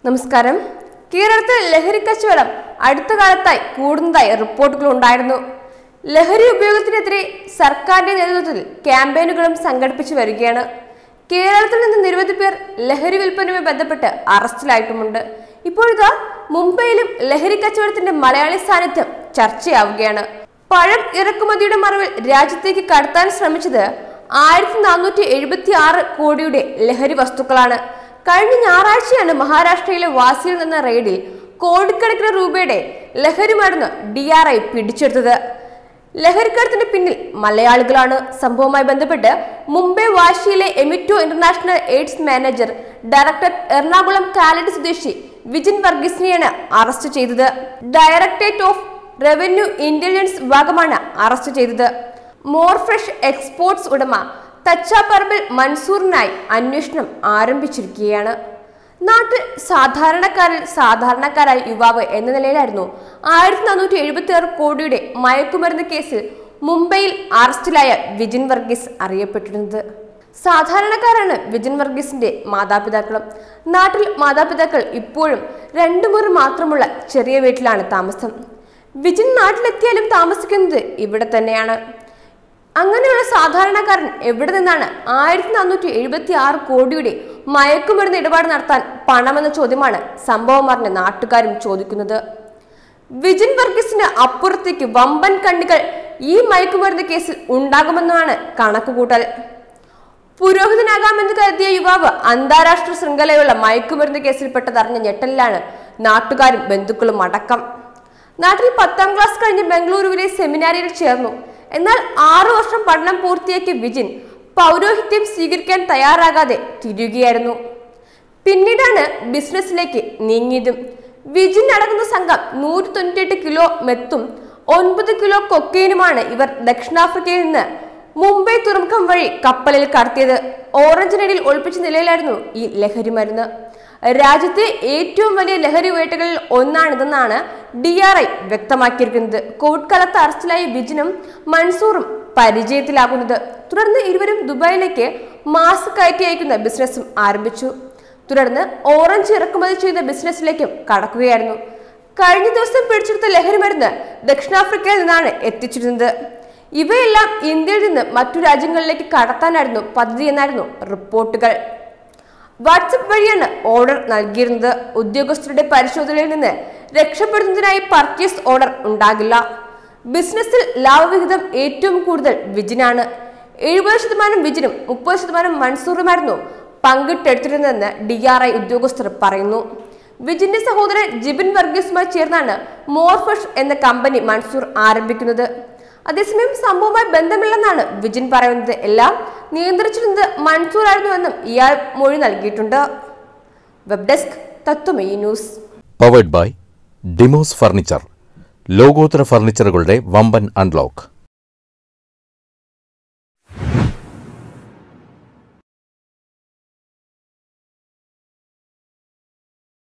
നമസ്കാരം കേരളത്തിൽ ലഹരി കച്ചവടം അടുത്ത കാലത്തായി കൂടുന്നതായി റിപ്പോർട്ടുകൾ ഉണ്ടായിരുന്നു ലഹരി ഉപയോഗത്തിനെതിരെ സർക്കാരിന്റെ നേതൃത്വത്തിൽ ക്യാമ്പയിനുകളും സംഘടിപ്പിച്ചു വരികയാണ് കേരളത്തിൽ നിന്ന് നിരവധി പേർ ലഹരി വിൽപ്പനയുമായി ബന്ധപ്പെട്ട് അറസ്റ്റിലായിട്ടുമുണ്ട് ഇപ്പോഴിതാ മുംബൈയിലും ലഹരി കച്ചവടത്തിന്റെ മലയാളി സാന്നിധ്യം ചർച്ചയാവുകയാണ് പഴം ഇറക്കുമതിയുടെ മറവിൽ രാജ്യത്തേക്ക് കടത്താൻ ശ്രമിച്ചത് ആയിരത്തി നാനൂറ്റി എഴുപത്തി ആറ് കോടിയുടെ ലഹരി വസ്തുക്കളാണ് കഴിഞ്ഞ ഞായറാഴ്ചയാണ് മഹാരാഷ്ട്രയിലെ വാസിയിൽ നിന്ന റെയ്ഡിൽ കോടിക്കണക്കിന് രൂപയുടെ ലഹരി മരുന്ന് ഡി ആർ ഐ പിടിച്ചെടുത്തത് ലഹരിക്കടത്തിന് പിന്നിൽ മലയാളികളാണ് സംഭവവുമായി ബന്ധപ്പെട്ട് മുംബൈ വാശിയിലെ എമിറ്റോ ഇന്റർനാഷണൽ എയ്ഡ്സ് മാനേജർ ഡയറക്ടർ എറണാകുളം കാലടി സ്വദേശി വിജിൻ വർഗീസിനെയാണ് അറസ്റ്റ് ചെയ്തത് ഡയറക്ടറേറ്റ് ഓഫ് റവന്യൂ ഇന്റലിജൻസ് വിഭാഗമാണ് അറസ്റ്റ് ചെയ്തത് മോർഫ്രഷ് എക്സ്പോർട്സ് ഉടമ തച്ചാപ്പറമ്പിൽ മൻസൂറിനായി അന്വേഷണം ആരംഭിച്ചിരിക്കുകയാണ് നാട്ടിൽ സാധാരണക്കാരിൽ സാധാരണക്കാരായ യുവാവ് എന്ന നിലയിലായിരുന്നു ആയിരത്തി നാനൂറ്റി എഴുപത്തി ആറ് കോടിയുടെ മയക്കുമരുന്ന് കേസിൽ മുംബൈയിൽ അറസ്റ്റിലായ വിജിൻ വർഗീസ് അറിയപ്പെട്ടിരുന്നത് സാധാരണക്കാരാണ് വിജിൻ വർഗീസിന്റെ മാതാപിതാക്കളും നാട്ടിൽ മാതാപിതാക്കൾ ഇപ്പോഴും രണ്ടു മുറി മാത്രമുള്ള ചെറിയ വീട്ടിലാണ് താമസം വിജിൻ നാട്ടിലെത്തിയാലും താമസിക്കുന്നത് ഇവിടെ തന്നെയാണ് അങ്ങനെയുള്ള സാധാരണക്കാരൻ എവിടെ നിന്നാണ് ആയിരത്തി നാനൂറ്റി എഴുപത്തി ആറ് കോടിയുടെ മയക്കുമരുന്ന് ഇടപാട് നടത്താൻ പണമെന്ന ചോദ്യമാണ് സംഭവം അറിഞ്ഞ നാട്ടുകാരും ചോദിക്കുന്നത് വിജിൻ വർഗീസിന് അപ്പുറത്തേക്ക് വമ്പൻ കണ്ണികൾ ഈ മയക്കുമരുന്ന് കേസിൽ ഉണ്ടാകുമെന്നാണ് കണക്കുകൂട്ടൽ പുരോഹിതനാകാമെന്ന് കരുതിയ യുവാവ് അന്താരാഷ്ട്ര ശൃംഖലയുള്ള മയക്കുമരുന്ന് കേസിൽപ്പെട്ടതറിഞ്ഞ ഞെട്ടലിലാണ് നാട്ടുകാരും ബന്ധുക്കളും അടക്കം നാട്ടിൽ പത്താം ക്ലാസ് കഴിഞ്ഞ് ബംഗളൂരുവിലെ സെമിനാരിയിൽ ചേർന്നു എന്നാൽ ആറു വർഷം പഠനം പൂർത്തിയാക്കിയ വിജിൻ പൗരോഹിത്യം സ്വീകരിക്കാൻ തയ്യാറാകാതെ തിരിയുകയായിരുന്നു പിന്നീടാണ് ബിസിനസ്സിലേക്ക് നീങ്ങിയതും വിജിൻ അടങ്ങുന്ന സംഘം നൂറ്റി തൊണ്ണൂറ്റിയെട്ട് കിലോ മെത്തും ഒൻപത് കിലോ കൊക്കൈനുമാണ് ഇവർ ദക്ഷിണാഫ്രിക്കയിൽ നിന്ന് മുംബൈ തുറമുഖം വഴി കപ്പലിൽ കടത്തിയത് ഓറഞ്ചിനടിയിൽ ഒളിപ്പിച്ച നിലയിലായിരുന്നു ഈ ലഹരി മരുന്ന് രാജ്യത്തെ ഏറ്റവും വലിയ ലഹരി വേട്ടകളിൽ ഒന്നാണിതെന്നാണ് ഡി ആർ ഐ വ്യക്തമാക്കിയിരിക്കുന്നത് കോവിഡ് കാലത്ത് അറസ്റ്റിലായ വിജിനും മൻസൂറും പരിചയത്തിലാകുന്നത് തുടർന്ന് ഇരുവരും ദുബായിലേക്ക് മാസ്ക് കയറ്റി അയക്കുന്ന ബിസിനസ്സും ആരംഭിച്ചു തുടർന്ന് ഓറഞ്ച് ഇറക്കുമതി ചെയ്ത ബിസിനസ്സിലേക്കും കടക്കുകയായിരുന്നു കഴിഞ്ഞ ദിവസം പിടിച്ചെടുത്ത ലഹരി മരുന്ന് ദക്ഷിണാഫ്രിക്കയിൽ നിന്നാണ് എത്തിച്ചിരുന്നത് ഇവയെല്ലാം ഇന്ത്യയിൽ നിന്ന് മറ്റു രാജ്യങ്ങളിലേക്ക് കടത്താനായിരുന്നു പദ്ധതി എന്നായിരുന്നു റിപ്പോർട്ടുകൾ വാട്സപ്പ് വഴിയാണ് ഓർഡർ നൽകിയിരുന്നത് ഉദ്യോഗസ്ഥരുടെ പരിശോധനയിൽ നിന്ന് രക്ഷപ്പെടുന്നതിനായി പർച്ചേസ് ഓർഡർ ഉണ്ടാകില്ല ബിസിനസ്സിൽ ലാഭവിഹിതം ഏറ്റവും കൂടുതൽ വിജിനാണ് എഴുപത് ശതമാനം വിജിനും മുപ്പത് ശതമാനം മൻസൂറുമായിരുന്നു പങ്കിട്ടെടുത്തിരുന്നതെന്ന് ഡി ആർ ഐ ഉദ്യോഗസ്ഥർ പറയുന്നു വിജിന്റെ സഹോദരൻ ജിബിൻ വർഗീസുമായി ചേർന്നാണ് മോർഫഷ് എന്ന കമ്പനി മൻസൂർ ആരംഭിക്കുന്നത് അതേസമയം സംഭവവുമായി ബന്ധമില്ലെന്നാണ് വിജിൻ പറയുന്നത് എല്ലാം നിയന്ത്രിച്ചിരുന്നത് മൻസൂർ ആയിരുന്നുവെന്നും ഇയാൾ മൊഴി നൽകിയിട്ടുണ്ട് web desk Tatwamayi news powered by Demos furniture ലോകോത്തര ഫർണിച്ചറുകളുടെ വമ്പൻ അൺലോക്ക്